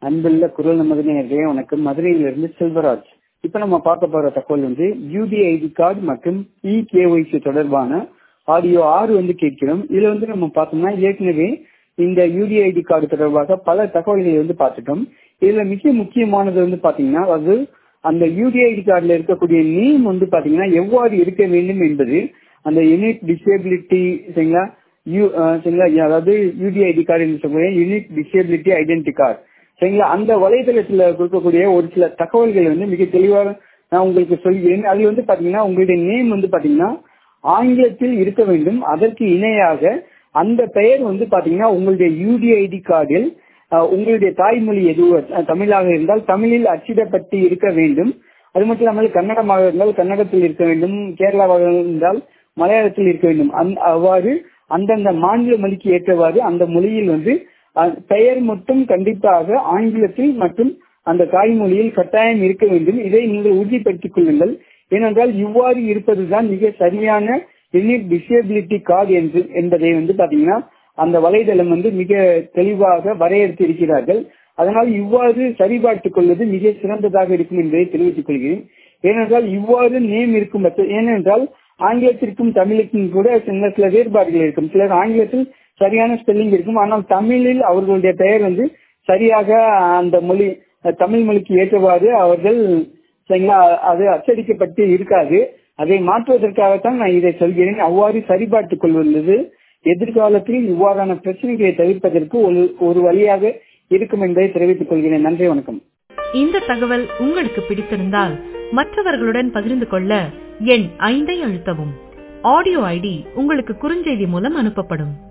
அன்புள்ள குரல் நமது நேர்களே வணக்கம் மதுரையிலிருந்து செல்வராஜ் இப்ப நம்ம பார்க்க போற தகவல் வந்து யூடிஐடி கார்டு மற்றும் இ கேஒய்சி தொடர்பான ஆடியோ ஆறு வந்து கேட்கிறோம் இதுல வந்து நம்ம பார்த்தோம்னா ஏற்கனவே இந்த யூடிஐடி கார்டு தொடர்பாக பல தகவல்களை வந்து பார்த்துட்டோம் இதுல மிக முக்கியமானது வந்து பாத்தீங்கன்னா அது அந்த யூடிஐடி கார்டுல இருக்கக்கூடிய நேம் வந்து பாத்தீங்கன்னா எவ்வாறு இருக்க வேண்டும் என்பது அந்த யூனிக் டிசேபிலிட்டி சரிங்களா யூ சரிங்களா அதாவது யூடிஐடி கார்டு என்று சொல்லக்கூடிய யூனிக் டிசேபிலிட்டி ஐடென்டி கார்டு சரிங்களா அந்த வலைதளத்துல கொடுக்கக்கூடிய ஒரு சில தகவல்கள் வந்து மிக தெளிவாக நான் உங்களுக்கு சொல்கிறேன் அது வந்து பாத்தீங்கன்னா உங்களுடைய நேம் வந்து பாத்தீங்கன்னா ஆங்கிலத்தில் இருக்க வேண்டும் அதற்கு இணையாக அந்த பெயர் வந்து பாத்தீங்கன்னா உங்களுடைய யூடிஐடி கார்டில் உங்களுடைய தாய்மொழி எதுவோ தமிழாக இருந்தால் தமிழில் அச்சிடப்பட்டு இருக்க வேண்டும் அது மட்டும் இல்லாமல் கன்னடமாக இருந்தால் கன்னடத்தில் இருக்க வேண்டும் கேரளாவாக இருந்தால் மலையாளத்தில் இருக்க வேண்டும் அவ்வாறு அந்தந்த மாநில மொழிக்கு ஏற்றவாறு அந்த மொழியில் வந்து பெயர் மட்டும் கண்டிப்பாக ஆங்கிலத்தில் மற்றும் அந்த தாய்மொழியில் கட்டாயம் இருக்க வேண்டும் இதை நீங்கள் உறுதிப்படுத்திக் கொள்ளுங்கள் ஏனென்றால் இவ்வாறு இருப்பதுதான் மிக சரியான யூனிக் டிசேபிலிட்டி கார்டு என்று என்பதை வந்து பாத்தீங்கன்னா அந்த வலைதளம் வந்து மிக தெளிவாக வரையறுத்து இருக்கிறார்கள் அதனால் இவ்வாறு சரிபார்த்துக் கொள்வது மிக சிறந்ததாக இருக்கும் என்பதை தெரிவித்துக் கொள்கிறேன் ஏனென்றால் இவ்வாறு நேம் இருக்கும் ஏனென்றால் ஆங்கிலத்திற்கும் தமிழுக்கும் கூட சில சில வேறுபாடுகள் இருக்கும் சிலர் ஆங்கிலத்தில் சரியான ஸ்பெல்லிங் இருக்கும் ஆனால் தமிழில் அவர்களுடைய பெயர் வந்து சரியாக அந்த மொழி தமிழ் மொழிக்கு ஏற்றவாறு அவர்கள் சரிங்களா அது அச்சடிக்கப்பட்டு இருக்காது அதை மாற்றுவதற்காகத்தான் நான் இதை சொல்கிறேன் அவ்வாறு சரிபார்த்துக் கொள்வது எதிர்காலத்தில் இவ்வாறான பிரச்சனைகளை தவிர்ப்பதற்கு ஒரு ஒரு வழியாக இருக்கும் என்பதை தெரிவித்துக் கொள்கிறேன் நன்றி வணக்கம் இந்த தகவல் உங்களுக்கு பிடித்திருந்தால் மற்றவர்களுடன் பகிர்ந்து கொள்ள எண் ஐந்தை அழுத்தவும் ஆடியோ ஐடி உங்களுக்கு குறுஞ்செய்தி மூலம் அனுப்பப்படும்